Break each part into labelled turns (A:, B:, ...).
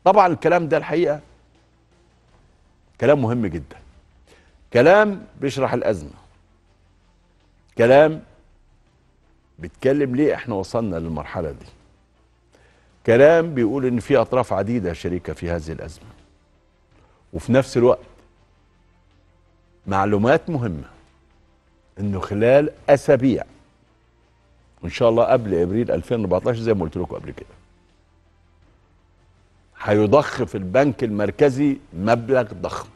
A: طبعا الكلام ده الحقيقه كلام مهم جدا كلام بيشرح الازمه كلام بيتكلم ليه احنا وصلنا للمرحله دي كلام بيقول ان في اطراف عديده شريكه في هذه الازمه وفي نفس الوقت معلومات مهمه انه خلال اسابيع وان شاء الله قبل ابريل 2014 زي ما قلت لكم قبل كده هيضخ في البنك المركزي مبلغ ضخم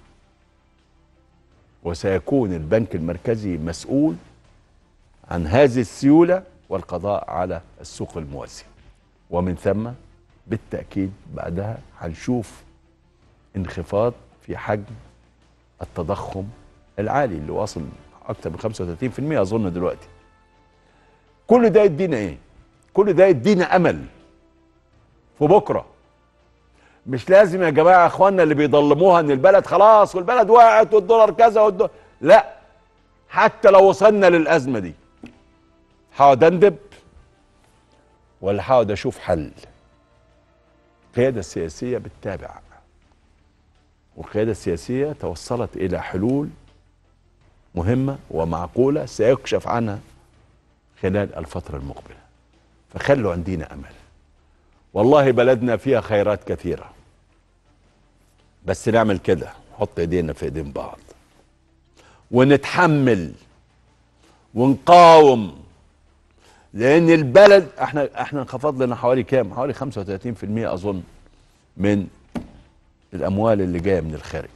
A: وسيكون البنك المركزي مسؤول عن هذه السيوله والقضاء على السوق الموازي ومن ثم بالتاكيد بعدها هنشوف انخفاض في حجم التضخم العالي اللي واصل اكثر من 35% اظن دلوقتي كل ده يدينا ايه كل ده يدينا امل في بكره مش لازم يا جماعه اخواننا اللي بيضلموها ان البلد خلاص والبلد وقعت والدولار كذا والدولار لا حتى لو وصلنا للازمه دي هقعد اندب ولا هقعد اشوف حل القياده السياسيه بتتابع والقياده السياسيه توصلت الى حلول مهمه ومعقوله سيكشف عنها خلال الفتره المقبله فخلوا عندنا امل والله بلدنا فيها خيرات كثيره بس نعمل كده نحط ايدينا في ايدين بعض ونتحمل ونقاوم لان البلد احنا احنا انخفض لنا حوالي كام حوالي 35% اظن من الاموال اللي جايه من الخارج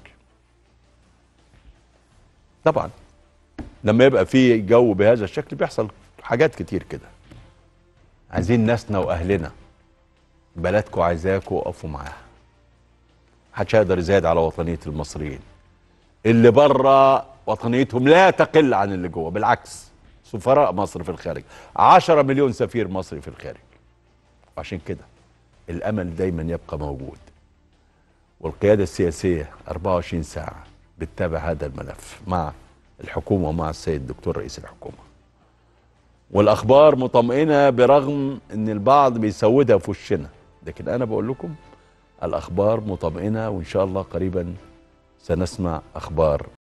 A: طبعا لما يبقى في جو بهذا الشكل بيحصل حاجات كتير كده عايزين ناسنا واهلنا بلدكم عايزاكم وقفوا معاها محدش هيقدر يزايد على وطنيه المصريين اللي بره وطنيتهم لا تقل عن اللي جوه بالعكس سفراء مصر في الخارج عشرة مليون سفير مصري في الخارج وعشان كده الامل دايما يبقى موجود والقياده السياسيه 24 ساعه بتتابع هذا الملف مع الحكومه ومع السيد الدكتور رئيس الحكومه والاخبار مطمئنه برغم ان البعض بيسودها في وشنا لكن انا بقول لكم الاخبار مطمئنه وان شاء الله قريبا سنسمع اخبار